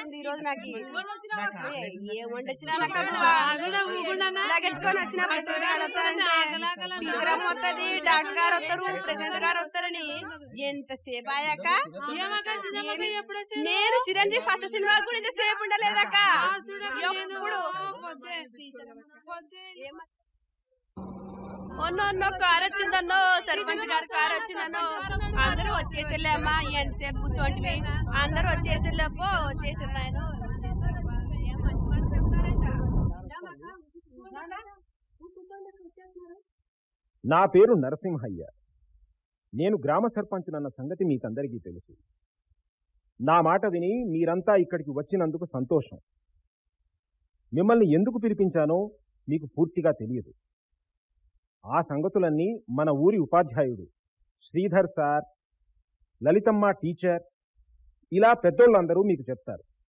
వచ్చింది ఈ రోజు నాకు నాకా? ఏ, ఏం వండొచ్చినా నాకు లగెత్తుకొని వచ్చిన టీచర్ అమ్మ వస్తుంది డాక్టర్ గారు వస్తారు ప్రెసిడెంట్ గారు వస్తారని ఎంతసేపు అయ్యాక నేను చిరంజీవి ఫస్ట్ సినిమా కూడా ఇంతసేపు ఉండలేదక్క ఎప్పుడు ఒన్నో కారు వచ్చిందన్నో సర్పంచ్ గారి కారు వచ్చిందన్నో అందరూ వచ్చేసిల్లమ్మా ఎంతసేపు కూర్చోంటివి అందరూ వచ్చేసిల్లపో వచ్చేసిల్లాను నా పేరు నరసింహయ్య నేను గ్రామ సర్పంచ్ అన్న సంగతి మీకందరికీ తెలుసు నా మాట విని మీరంతా ఇక్కడికి వచ్చినందుకు సంతోషం మిమ్మల్ని ఎందుకు పిలిపించానో మీకు పూర్తిగా తెలియదు ఆ సంగతులన్నీ మన ఊరి ఉపాధ్యాయుడు శ్రీధర్ సార్ లలితమ్మ టీచర్ ఇలా పెద్దోళ్ళందరూ మీకు చెప్తారు